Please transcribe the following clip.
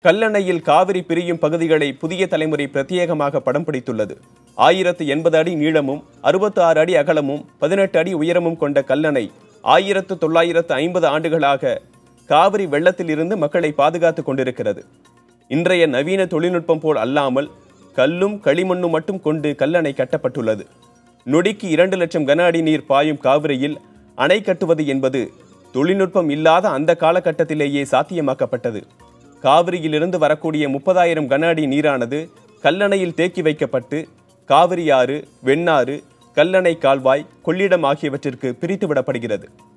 கல்லணையில் காவிரி பிரியும் பகுதிகளை புதிய தலைமுறை பிரத்யேகமாக படம் பிடித்துள்ளது ஆயிரத்து எண்பது அடி நீளமும் அறுபத்தி ஆறு அடி அகலமும் பதினெட்டு அடி உயரமும் கொண்ட கல்லணை ஆயிரத்து தொள்ளாயிரத்து ஐம்பது ஆண்டுகளாக காவிரி வெள்ளத்தில் இருந்து மக்களை பாதுகாத்துக் கொண்டிருக்கிறது இன்றைய நவீன தொழில்நுட்பம் போல் அல்லாமல் கல்லும் களிமண்ணும் மட்டும் கொண்டு கல்லணை கட்டப்பட்டுள்ளது நொடிக்கு இரண்டு லட்சம் கன அடி நீர் பாயும் காவிரியில் அணை கட்டுவது என்பது தொழில்நுட்பம் இல்லாத அந்த காலகட்டத்திலேயே சாத்தியமாக்கப்பட்டது காவிரியிலிருந்து வரக்கூடிய முப்பதாயிரம் கன அடி நீரானது கல்லணையில் தேக்கி வைக்கப்பட்டு காவிரி ஆறு வெண்ணாறு கல்லணை கால்வாய் கொள்ளிடம் ஆகியவற்றிற்கு பிரித்து விடப்படுகிறது